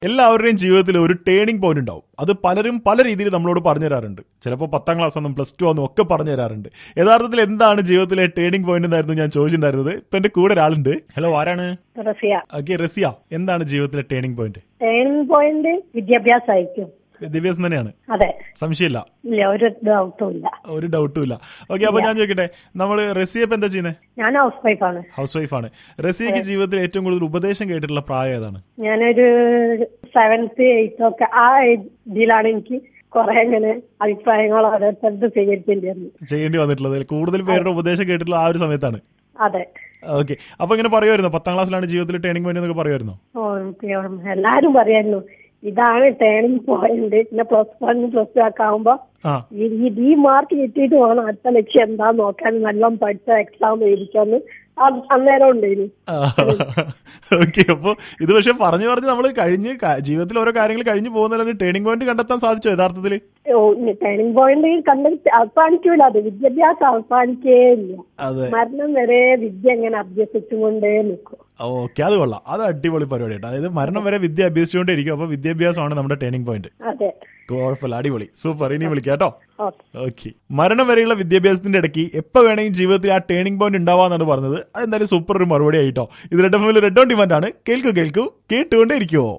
എല്ലാവരുടെയും ജീവിതത്തിൽ ഒരു ടേണിംഗ് പോയിന്റ് ഉണ്ടാവും അത് പലരും പല രീതിയിൽ നമ്മളോട് പറഞ്ഞു തരാറുണ്ട് ചിലപ്പോൾ പത്താം ക്ലാസ് ഒന്നും പ്ലസ് ടു ഒന്നും ഒക്കെ പറഞ്ഞു തരാറുണ്ട് യഥാർത്ഥത്തിൽ എന്താണ് ജീവിതത്തിലെ ടേണിംഗ് പോയിന്റ് എന്നായിരുന്നു ഞാൻ ചോദിച്ചിട്ടുണ്ടായിരുന്നത് ഇപ്പൊ എന്റെ കൂടെ ഒരാളുണ്ട് ഹലോ ആരാണ് റസിയ ഓക്കെ റസിയ എന്താണ് ജീവിതത്തിലെ ടേണിംഗ് പോയിന്റ് ടേണിംഗ് പോയിന്റ് വിദ്യാഭ്യാസമായിരിക്കും വിദ്യാഭ്യാസം തന്നെയാണ് അതെ സംശയമില്ല ഇല്ല ഒരു ഡൗട്ടും ഇല്ല ഒരു ഡൗട്ടും ഇല്ല ഓക്കെ അപ്പൊ ഞാൻ ചോദിക്കട്ടെ നമ്മൾ റസിയ ഇപ്പൊ എന്താ ചെയ്യുന്നത് ഞാൻ ഹൗസ് വൈഫാണ് ഹൗസ് വൈഫാണ് റസിയക്ക് ജീവിതത്തിൽ ഏറ്റവും കൂടുതൽ ഉപദേശം കേട്ടിട്ടുള്ള പ്രായം ഏതാണ് ഞാനൊരു സെവൻത്ത് എയ്ത്ത് ഒക്കെ ആ ഇതിലാണ് എനിക്ക് കുറെ ഇങ്ങനെ അഭിപ്രായങ്ങൾ ഓരോരുത്തരുടെ സ്വീകരിക്കേണ്ടി വന്നു ചെയ്യേണ്ടി വന്നിട്ടുള്ളത് കൂടുതൽ പേരുടെ ഉപദേശം കേട്ടിട്ടുള്ള ആ ഒരു സമയത്താണ് അതെ ഓക്കെ അപ്പൊ ഇങ്ങനെ പറയുമായിരുന്നു പത്താം ക്ലാസ്സിലാണ് ജീവിതത്തിൽ ടേണിംഗ് പോയിന്റ് എന്നൊക്കെ പറയുമായിരുന്നു ഓ, എനിക്ക് എല്ലാരും പറയായിരുന്നു ഇതാണ് ടേണിംഗ് പോയിന്റ് പിന്നെ പ്ലസ് വൺ പ്ലസ് ടു ഒക്കെ ആവുമ്പോ ആ ഈ- ഈ- ഈ മാർക്ക് കിട്ടിയിട്ട് വേണം അടുത്ത ലക്ഷ്യം എന്താ നോക്കാൻ നല്ലോണം പഠിച്ച എക്സാം എഴുതിക്കാന്ന് അത് അന്നേരം ഉണ്ടായിരുന്നു ഓക്കെ അപ്പൊ ഇത് പക്ഷെ പറഞ്ഞു പറഞ്ഞ് നമ്മൾ കഴിഞ്ഞ് ക- ജീവിതത്തിൽ ഓരോ കാര്യങ്ങൾ കഴിഞ്ഞു പോകുന്നതിലാണ് ടേണിംഗ് പോയിന്റ് കണ്ടെത്താൻ സാധിച്ചോ യഥാർത്ഥത്തിൽ ഓ ടേണിംഗ് പോയിന്റ് കണ്ടെത്തി അവസാനിക്കൂല അത് വിദ്യാഭ്യാസം അവസാനിക്കേ ഇല്ല അതെ മരണം വരെ വിദ്യ ഇങ്ങനെ അഭ്യസിച്ചുകൊണ്ടേ നിൽക്കും ഓക്കെ അത് കൊള്ളാം അത് അടിപൊളി പരിപാടി കേട്ടോ അതായത് മരണം വരെ വിദ്യ അഭ്യസിച്ചുകൊണ്ടിരിക്കും അപ്പൊ വിദ്യാഭ്യാസമാണ് നമ്മുടെ ടേണിംഗ് പോയിന്റ് അതെ കുഴപ്പമില്ല അടിപൊളി സൂപ്പർ ഇനി വിളിക്കാം കേട്ടോ ഓക്കെ ഓക്കെ മരണം വരെയുള്ള വിദ്യാഭ്യാസത്തിന്റെ ഇടയ്ക്ക് എപ്പോ വേണമെങ്കിലും ജീവിതത്തിൽ ആ ടേണിംഗ് പോയിന്റ് ഉണ്ടാവാന്നാണ് പറഞ്ഞത് അതെന്തായാലും സൂപ്പർ ഒരു മറുപടി ആയിട്ടോ ഇത് red F red on demand ആണ് കേൾക്കൂ കേൾക്കൂ കേട്ടുകൊണ്ടേ ഇരിക്കുവോ